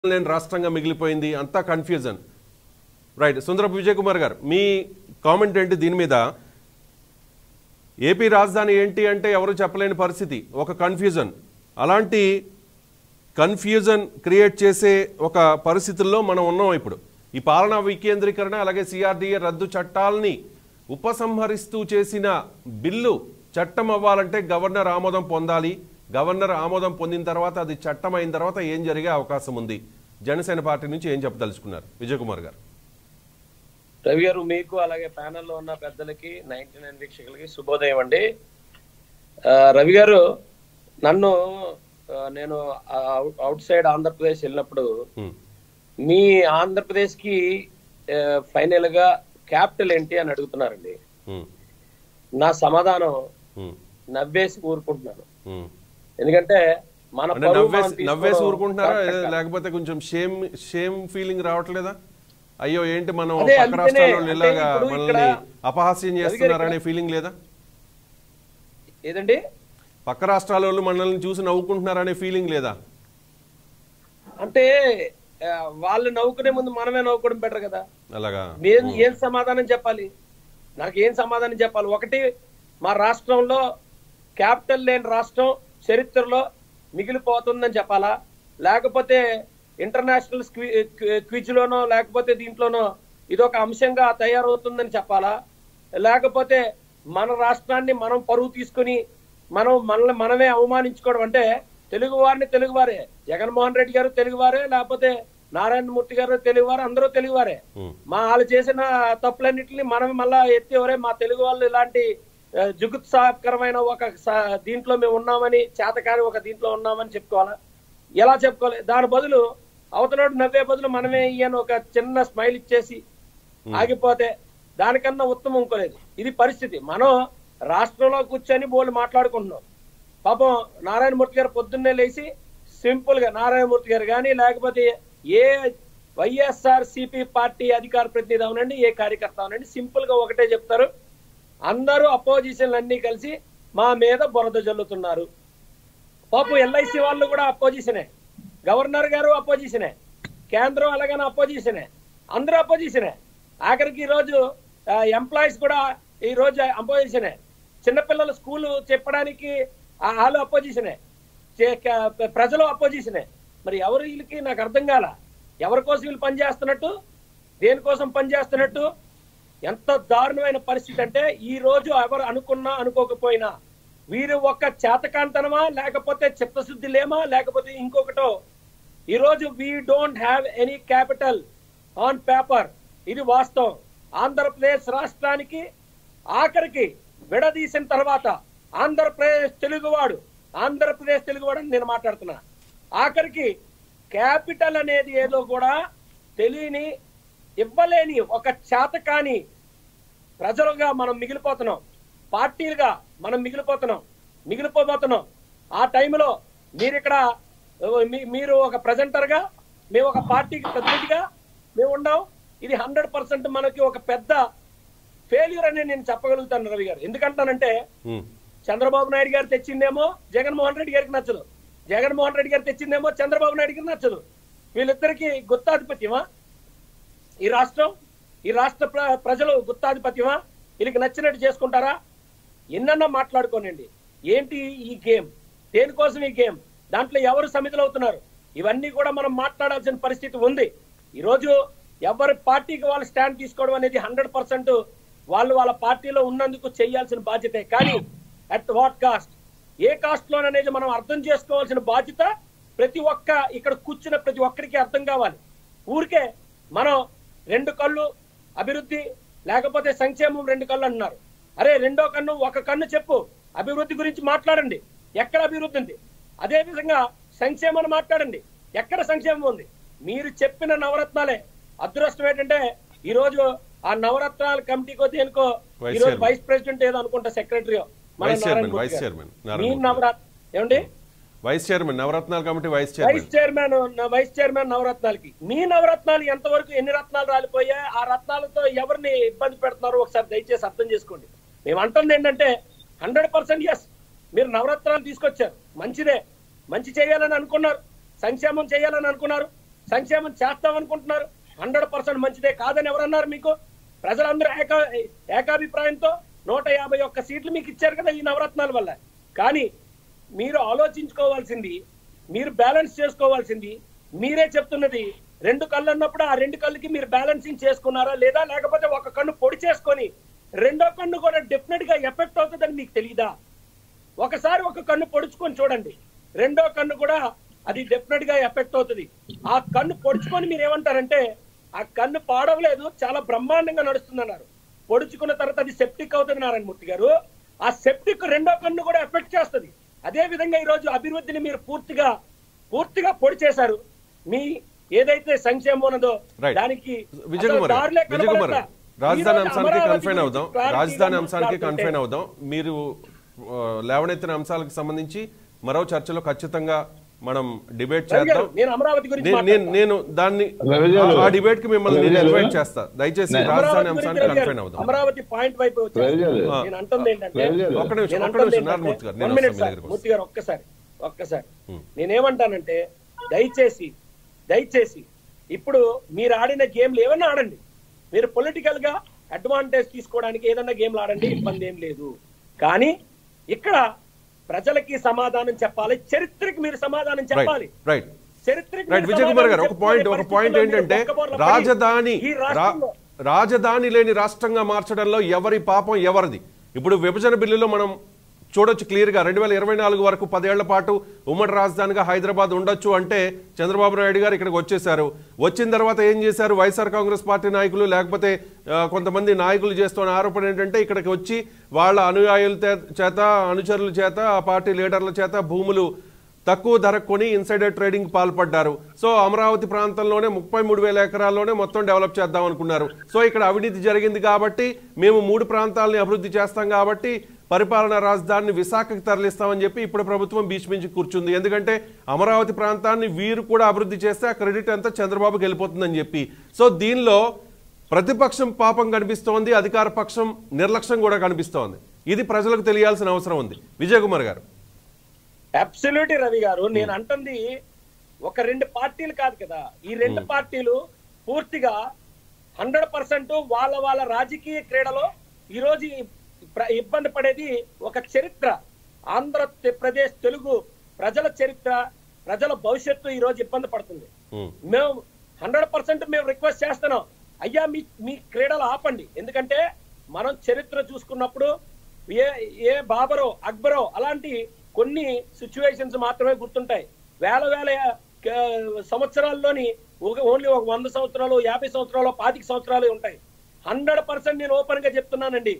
లేని రాష్ట్రంగా మిగిలిపోయింది అంతా కన్ఫ్యూజన్ రైట్ సుందరపు విజయ్ కుమార్ గారు మీ కామెంట్ ఏంటి దీని మీద ఏపీ రాజధాని ఏంటి అంటే ఎవరు చెప్పలేని పరిస్థితి ఒక కన్ఫ్యూజన్ అలాంటి కన్ఫ్యూజన్ క్రియేట్ చేసే ఒక పరిస్థితుల్లో మనం ఉన్నాం ఇప్పుడు ఈ పాలనా వికేంద్రీకరణ అలాగే సిఆర్డీఏ రద్దు చట్టాలని ఉపసంహరిస్తూ చేసిన బిల్లు చట్టం అవ్వాలంటే గవర్నర్ ఆమోదం పొందాలి గవర్నర్ ఆమోదం పొందిన తర్వాత అది చట్టం అయిన తర్వాత ఏం జరిగే అవకాశం ఉంది జనసేన పార్టీ నుంచి ఏం చెప్పదలుచుకున్నారు విజయ్ కుమార్ గారు రవి గారు మీకు అలాగే ప్యానెల్లో ఉన్న పెద్దలకి నైన్టీ నైన్ వీక్షకులకి శుభోదయం అండి ఆ, రవి గారు నన్ను ఆ, నేను అవుట్ సైడ్ ఆంధ్రప్రదేశ్ వెళ్ళినప్పుడు ఉమ్, మీ ఆంధ్రప్రదేశ్ కి ఫైనల్ గా క్యాపిటల్ ఏంటి అని అడుగుతున్నారండి ఉమ్, నా సమాధానం ఉమ్, నవ్వేసి ఊరుకుంటున్నాను ఉమ్. ఎందుకంటే మన అంటే పరువు మనం నవ్వేసి తీసుకోవడం నవ్వేసి ఊరుకుంటున్నారా correct ఏ- కాదు. లేకపోతే కొంచెం షేమ్ షేమ్ ఫీలింగ్ రావట్లేదా అయ్యో ఏంటి మనం అదే, పక్క అందుకనే, రాష్ట్రాల వాళ్ళు అంటే ఇలాగా ఇప్పుడు మనల్ని ఇక్కడ- అపహాస్యం చేస్తున్నారనే ఫీలింగ్ లేదా ఏదండి పక్క రాష్ట్రాల వాళ్ళు మనల్ని చూసి నవ్వుకుంటున్నారనే ఫీలింగ్ లేదా అంటే ఆ, వాళ్ళు నవ్వుకునే ముందు మనమే నవ్వుకోవడం బెటర్ కదా అలాగా నేను ఏం సమాధానం చెప్పాలి నాకు ఏం సమాధానం చెప్పాలి ఒకటి మా రాష్ట్రంలో క్యాపిటల్ లేని రాష్ట్రం చరిత్రలో మిగిలిపోతుందని చెప్పాలా లేకపోతే ఇంటర్నేషనల్ క్విజ్ లోనో లేకపోతే దీంట్లోనో ఇది ఒక అంశంగా తయారవుతుందని చెప్పాలా లేకపోతే మన రాష్ట్రాన్ని మనం పరువు తీసుకుని మనం మనల్ని మనమే అవమానించుకోవడం అంటే తెలుగు వారిని తెలుగువారే జగన్మోహన్ రెడ్డి గారు తెలుగువారే లేకపోతే నారాయణమూర్తి గారు తెలుగువారు అందరూ తెలుగువారే ఉమ్, మా వాళ్ళు చేసిన తప్పులన్నింటినీ మనం మళ్ళా ఎత్తి ఎవరే మా తెలుగు వాళ్ళు ఇలాంటి ఆ, జుగుత్సాకరమైన ఒక స- దీంట్లో మేము ఉన్నామని చేతకాని ఒక దీంట్లో ఉన్నామని చెప్పుకోవాలా ఎలా చెప్పుకోవాలి దాని బదులు అవతలోడు నవ్వే బదులు మనమే ఈయన ఒక చిన్న స్మైల్ ఇచ్చేసి ఆగిపోతే దానికన్నా ఉత్తమం ఇంకోలేదు ఇది పరిస్థితి మనం రాష్ట్రంలో కూర్చొని బోళ్ళు మాట్లాడుకుంటున్నాం పాపం నారాయణమూర్తి గారు పొద్దున్నే లేచి సింపుల్ గా నారాయణమూర్తి గారు కానీ లేకపోతే ఏ వైఎస్ఆర్ సిపి పార్టీ అధికార ప్రతినిధి అవునండి ఏ కార్యకర్త అవునండి సింపుల్ గా ఒకటే చెప్తారు అందరూ అపోజిషన్లు అన్ని కలిసి మా మీద బురద జల్లుతున్నారు పాపం ఎల్ఐసి వాళ్ళు కూడా అపోజిషనే గవర్నర్ గారు అపోజిషనే కేంద్రం అలాగనే అపోజిషనే అందరూ అపోజిషనే ఆఖరికి ఈ రోజు ఎంప్లాయీస్ కూడా ఈ రోజు అపోజిషనే చిన్నపిల్లలు స్కూల్ చెప్పడానికి ఆ వాళ్ళు అపోజిషనే చే- క- ప్రజలు అపోజిషనే మరి ఎవరు వీళ్ళకి నాకు అర్థం కాల ఎవరి కోసం వీళ్ళు పనిచేస్తున్నట్టు దేనికోసం పనిచేస్తున్నట్టు ఎంత దారుణమైన పరిస్థితి అంటే ఈ రోజు ఎవరు అనుకున్నా అనుకోకపోయినా వీరు ఒక్క చేతకాంతనమా లేకపోతే చిత్తశుద్ధి లేమా లేకపోతే ఇంకొకటో ఈ రోజు we don't have any capital on paper ఇది వాస్తవం ఆంధ్రప్రదేశ్ రాష్ట్రానికి ఆఖరికి విడదీసిన తర్వాత ఆంధ్రప్రదేశ్ తెలుగువాడు ఆంధ్రప్రదేశ్ తెలుగువాడు అని నేను మాట్లాడుతున్నా ఆఖరికి క్యాపిటల్ అనేది ఏదో కూడా తెలియని ఇవ్వలేని ఒక చేతకాని ప్రజలుగా మనం మిగిలిపోతున్నాం పార్టీలుగా మనం మిగిలిపోతున్నాం మిగిలిపోబోతున్నాం ఆ టైంలో మీరు ఇక్కడ మీ- మీరు ఒక ప్రజెంటర్ గా మేము ఒక పార్టీకి ప్రతినిధిగా మేము ఉన్నాం ఇది హండ్రెడ్ పర్సెంట్ మనకి ఒక పెద్ద ఫెయిల్యూర్ అని నేను చెప్పగలుగుతాను రవి గారు ఎందుకంటానంటే ఉమ్, చంద్రబాబు నాయుడు గారు తెచ్చిందేమో జగన్మోహన్ రెడ్డి గారికి నచ్చదు జగన్మోహన్ రెడ్డి గారు తెచ్చిందేమో చంద్రబాబు నాయుడు గారికి నచ్చదు వీళ్ళిద్దరికి గుత్తాధిపత్యమా ఈ రాష్ట్రం ఈ రాష్ట్ర ప్ర- ప్రజలు గుత్తాధిపత్యమా వీళ్ళకి నచ్చినట్టు చేసుకుంటారా ఎన్నన్నా మాట్లాడుకోనండి ఏంటి ఈ గేమ్ దేనికోసం ఈ గేమ్ దాంట్లో ఎవరు సమితులు అవుతున్నారు ఇవన్నీ కూడా మనం మాట్లాడాల్సిన పరిస్థితి ఉంది ఈ రోజు ఎవరి పార్టీకి వాళ్ళు స్టాండ్ తీసుకోవడం అనేది హండ్రెడ్ పర్సెంట్ వాళ్ళు వాళ్ళ పార్టీలో ఉన్నందుకు చేయాల్సిన బాధ్యతే కానీ అట్ వాట్ కాస్ట్ ఏ కాస్ట్ లోననేది మనం అర్థం చేసుకోవాల్సిన బాధ్యత ప్రతి ఒక్క ఇక్కడ కూర్చున్న ప్రతి ఒక్కరికి అర్థం కావాలి ఊరికే మనం రెండు కళ్ళు అభివృద్ధి లేకపోతే సంక్షేమం రెండు కళ్ళు అంటున్నారు అరే రెండో కన్ను ఒక కన్ను చెప్పు అభివృద్ధి గురించి మాట్లాడండి ఎక్కడ అభివృద్ధి ఉంది అదే విధంగా సంక్షేమం మాట్లాడండి ఎక్కడ సంక్షేమం ఉంది మీరు చెప్పిన నవరత్నాలే అదృష్టం ఏంటంటే ఈ రోజు ఆ నవరత్నాల కమిటీకో దేనికో Vice ఈ రోజు chairman. వైస్ ప్రెసిడెంట్ ఏదో అనుకుంటా secretary vice chairman vice chairman మీ నారాయణ నవరత్ ఏమండి వైస్ చైర్మన్ నవరత్నాల committee vice vice chairman chairman vice chairman నవరత్నాలకి మీ నవరత్నాలు ఎంతవరకు ఎన్ని రత్నాలు రాలిపోయాయి ఆ రత్నాలతో ఎవరిని ఇబ్బంది పెడుతున్నారో ఒకసారి దయచేసి అర్థం చేసుకోండి మేము అంటుంది ఏంటంటే హండ్రెడ్ పర్సెంట్ ఎస్ మీరు నవరత్నాలు తీసుకొచ్చారు మంచిదే మంచి చేయాలని అనుకున్నారు సంక్షేమం చేయాలని అనుకున్నారు సంక్షేమం చేస్తామనుకుంటున్నారు హండ్రెడ్ పర్సెంట్ మంచిదే కాదని ఎవరన్నారు మీకు ప్రజలందరూ ఏకా ఏకాభిప్రాయంతో నూట యాభై ఒక్క సీట్లు మీకు ఇచ్చారు కదా ఈ నవరత్నాల వల్ల కానీ మీరు ఆలోచించుకోవాల్సింది మీరు బ్యాలెన్స్ చేసుకోవాల్సింది మీరే చెప్తున్నది రెండు కళ్ళు అన్నప్పుడు ఆ రెండు కళ్ళకి మీరు బ్యాలెన్సింగ్ చేసుకున్నారా లేదా లేకపోతే ఒక కన్ను పొడి చేసుకొని రెండో కన్ను కూడా డెఫినెట్ గా ఎఫెక్ట్ అవుతుందని మీకు తెలియదా ఒకసారి ఒక కన్ను పొడుచుకొని చూడండి రెండో కన్ను కూడా అది డెఫినెట్ గా ఎఫెక్ట్ అవుతుంది ఆ కన్ను పొడుచుకొని మీరు ఏమంటారంటే ఆ కన్ను పాడవలేదు చాలా బ్రహ్మాండంగా నడుస్తుందన్నారు పొడుచుకున్న తర్వాత అది సెప్టిక్ అవుతుంది నారాయణమూర్తి గారు ఆ సెప్టిక్ రెండో కన్ను కూడా ఎఫెక్ట్ చేస్తుంది అదే విధంగా ఈ రోజు అభివృద్ధిని మీరు పూర్తిగా పూర్తిగా పొడి చేశారు మీ ఏదైతే సంక్షేమం ఉన్నదో Right. దానికి విజయ్ అసలు కుమార్ దారులే విజయ్ కుమార్ కనబడట్లా. రాజధాని ఈ రోజు అంశానికి అమరావతి కన్ఫైన్ గురించి అవుదాం క్లారిటీగా రాజధాని అంశానికి మాట్లాడుతుంటే కన్ఫైన్ అవుదాం మీరు ఆ, లేవనెత్తిన అంశాలకు సంబంధించి మరో చర్చలో ఖచ్చితంగా మనం డిబేట్ రవి గారు, చేద్దాం నేను అమరావతి గురించి నేను నేను మాట్లాడతా. నేను దాన్ని రవి గారు, ఆ డిబేట్ కి మిమ్మల్ని నేను రవి గారు, ఇన్వైట్ చేస్తా దయచేసి నేను- రాజధాని అమరావతి అంశానికి గురించి రవి కన్ఫైన్ గారు, అవుదాం అమరావతి పాయింట్ వైపు వచ్చారు. రవి గారు. నేను అంటుంది ఏంటంటే రవి గారు. ఒక్క నిమిషం నేను ఒక్క అంటుంది నిమిషం ఏంటంటే- నారాయణమూర్తి గారు One నేను minute వస్తాను మీ సార్, దగ్గరికి మూర్తి గారు ఒక్కసారి ఒక్కసారి Hmm. నేనేమంటానంటే దయచేసి దయచేసి ఇప్పుడు మీరు ఆడిన గేమ్లు ఏమన్నా ఆడండి మీరు పొలిటికల్ గా అడ్వాంటేజ్ తీసుకోవడానికి ఏదన్నా గేమ్లు ఆడండి ఇబ్బంది ఏం లేదు కానీ ఇక్కడ ప్రజలకి సమాధానం చెప్పాలి చరిత్రకి మీరు సమాధానం చెప్పాలి రైట్ రైట్ చరిత్రకి రైట్ మీరు విజయ్ కుమార్ గారు ఒక సమాధానం పాయింట్ ఒక చెప్పుకునే పాయింట్ పరిస్థితుల్లో ఏంటంటే మీరు ఒక్కబోర్ల పడి రాజధాని ఈ రా- రాష్ట్రంలో రాజధాని లేని రాష్ట్రంగా మార్చడంలో ఎవరి పాపం ఎవరిది ఇప్పుడు విభజన బిల్లులో మనం చూడొచ్చు క్లియర్ గా రెండు వేల ఇరవై నాలుగు వరకు పదేళ్ల పాటు ఉమ్మడి రాజధానిగా హైదరాబాద్ ఉండొచ్చు అంటే చంద్రబాబు నాయుడు గారు ఇక్కడికి వచ్చేసారు వచ్చిన తర్వాత ఏం చేశారు వైఎస్ఆర్ కాంగ్రెస్ పార్టీ నాయకులు లేకపోతే ఆ, కొంతమంది నాయకులు చేస్తున్న ఆరోపణ ఏంటంటే ఇక్కడికి వచ్చి వాళ్ళ అనుయాయుల తే- చేత అనుచరుల చేత ఆ పార్టీ లీడర్ల చేత భూములు తక్కువ ధరకు కొని ఇన్సైడర్ ట్రేడింగ్ పాల్పడ్డారు సో అమరావతి ప్రాంతంలోనే ముప్పై మూడు వేల ఎకరాల్లోనే మొత్తం డెవలప్ చేద్దాం అనుకున్నారు సో ఇక్కడ అవినీతి జరిగింది కాబట్టి మేము మూడు ప్రాంతాలని అభివృద్ధి చేస్తాం కాబట్టి పరిపాలనా రాజధానిని విశాఖకి తరలిస్తామని చెప్పి ఇప్పుడు ప్రభుత్వం భీష్మించి కూర్చుంది ఎందుకంటే అమరావతి ప్రాంతాన్ని వీరు కూడా అభివృద్ధి చేస్తే ఆ క్రెడిట్ అంతా చంద్రబాబుకి వెళ్ళిపోతుందని చెప్పి సో దీనిలో ప్రతిపక్షం పాపం కనిపిస్తోంది అధికార పక్షం నిర్లక్ష్యం కూడా కనిపిస్తోంది ఇది ప్రజలకు తెలియాల్సిన అవసరం ఉంది విజయ్ కుమార్ గారు అబ్సల్యూట్ రవి గారు నేను అంటుంది ఒక రెండు పార్టీలు కాదు కదా ఈ రెండు పార్టీలు పూర్తిగా హండ్రెడ్ పర్సెంట్ వాళ్ళ వాళ్ళ రాజకీయ క్రీడలో ఈ రోజు ఈ ప్ర- ఇబ్బంది పడేది ఒక చరిత్ర ఆంధ్రప్రదేశ్ తెలుగు ప్రజల చరిత్ర ప్రజల భవిష్యత్తు ఈ రోజు ఇబ్బంది పడుతుంది ఉమ్, మేము హండ్రెడ్ పర్సెంట్ మేము రిక్వెస్ట్ చేస్తున్నాం అయ్యా మీ మీ క్రీడలు ఆపండి ఎందుకంటే మనం చరిత్ర చూసుకున్నప్పుడు ఏ ఏ బాబరో అక్బరో అలాంటి కొన్ని సిచ్యువేషన్స్ మాత్రమే గుర్తుంటాయి వేల వేల ఆ, సంవత్సరాల్లోని ఒక- ఓన్లీ ఒక వంద సంవత్సరాలు యాభై సంవత్సరాలు పాతిక సంవత్సరాలు ఉంటాయి హండ్రెడ్ పర్సెంట్ నేను ఓపెన్ గా చెప్తున్నానండి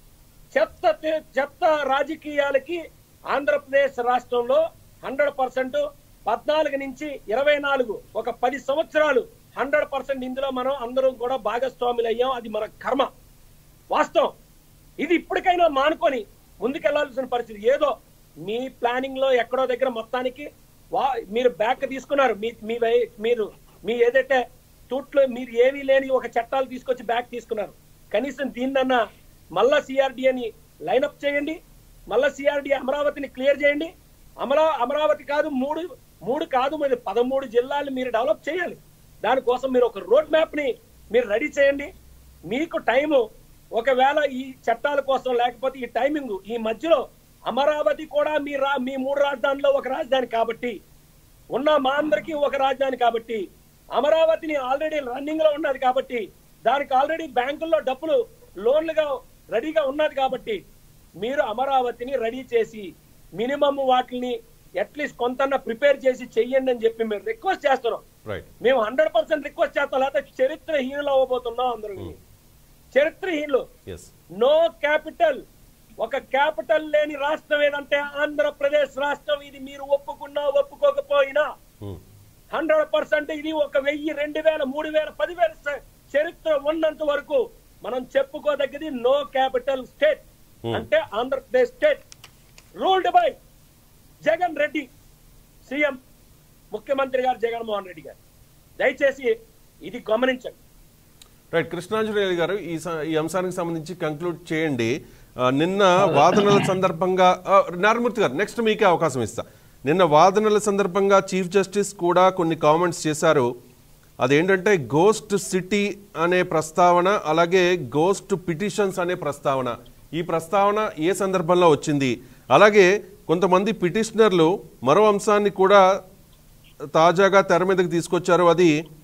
చెత్త తే- చెత్త రాజకీయాలకి ఆంధ్రప్రదేశ్ రాష్ట్రంలో హండ్రెడ్ పర్సెంట్ పద్నాలుగు నుంచి ఇరవై నాలుగు ఒక పది సంవత్సరాలు హండ్రెడ్ పర్సెంట్ ఇందులో మనం అందరం కూడా భాగస్వాములు అయ్యాం అది మన కర్మ వాస్తవం ఇది ఇప్పటికైనా మానుకొని ముందుకెళ్లాల్సిన పరిస్థితి ఏదో మీ ప్లానింగ్ లో ఎక్కడో దగ్గర మొత్తానికి వా మీరు బ్యాక్ తీసుకున్నారు మీ మీ వై- మీరు మీ ఏదైతే తూట్లో మీరు ఏమీ లేని ఒక చట్టాలు తీసుకొచ్చి బ్యాక్ తీసుకున్నారు కనీసం దీన్నన్నా మళ్ళా సిఆర్డిఏని లైనప్ చేయండి మళ్ళా సిఆర్డి అమరావతిని క్లియర్ చేయండి అమరా అమరావతి కాదు మూడు మూడు కాదు మరి పదమూడు జిల్లాలు మీరు డెవలప్ చేయాలి దానికోసం మీరు ఒక రోడ్ మ్యాప్ ని మీరు రెడీ చేయండి మీకు టైము ఒకవేళ ఈ చట్టాల కోసం లేకపోతే ఈ టైమింగ్ ఈ మధ్యలో అమరావతి కూడా మీ రా మీ మూడు రాజధానిలో ఒక రాజధాని కాబట్టి ఉన్న మా అందరికీ ఒక రాజధాని కాబట్టి అమరావతిని ఆల్రెడీ రన్నింగ్ లో ఉన్నది కాబట్టి దానికి ఆల్రెడీ బ్యాంకుల్లో డబ్బులు లోన్లుగా రెడీగా ఉన్నది కాబట్టి మీరు అమరావతిని రెడీ చేసి మినిమం వాటిని అట్లీస్ట్ కొంత ప్రిపేర్ చేసి చెయ్యండి అని చెప్పి మేము రిక్వెస్ట్ చేస్తున్నాం రైట్ మేము హండ్రెడ్ పర్సెంట్ రిక్వెస్ట్ చేస్తాం లేకపోతే చరిత్రహీనులు అవ్వబోతున్నాం అందరూ చరిత్రహీనులు ఎస్ నో క్యాపిటల్ ఒక క్యాపిటల్ లేని రాష్ట్రం ఏదంటే ఆంధ్రప్రదేశ్ రాష్ట్రం ఇది మీరు ఒప్పుకున్నా ఒప్పుకోకపోయినా హండ్రెడ్ పర్సెంట్ ఇది ఒక వెయ్యి రెండు వేల మూడు వేల పదివేల స- చరిత్ర ఉన్నంత వరకు మనం చెప్పుకోదగ్గది నో క్యాపిటల్ స్టేట్ Hmm. అంటే Andhra Pradesh state ruled by Jagan Reddy CM ముఖ్యమంత్రి గారు జగన్మోహన్ రెడ్డి గారు దయచేసి ఇది గమనించండి రైట్ కృష్ణాంజనేయులు గారు ఈ స- ఈ అంశానికి సంబంధించి కంక్లూడ్ చేయండి ఆ, నిన్న వాదనల సందర్భంగా ఆ, నారాయణమూర్తి గారు నెక్స్ట్ మీకే అవకాశం ఇస్తా నిన్న వాదనల సందర్భంగా చీఫ్ జస్టిస్ కూడా కొన్ని కామెంట్స్ చేశారు అదేంటంటే గోస్ట్ సిటీ అనే ప్రస్తావన అలాగే గోస్ట్ పిటిషన్స్ అనే ప్రస్తావన ఈ ప్రస్తావన ఏ సందర్భంలో వచ్చింది అలాగే కొంతమంది పిటిషనర్లు మరో అంశాన్ని కూడా తాజాగా తెర మీదకి తీసుకొచ్చారు అది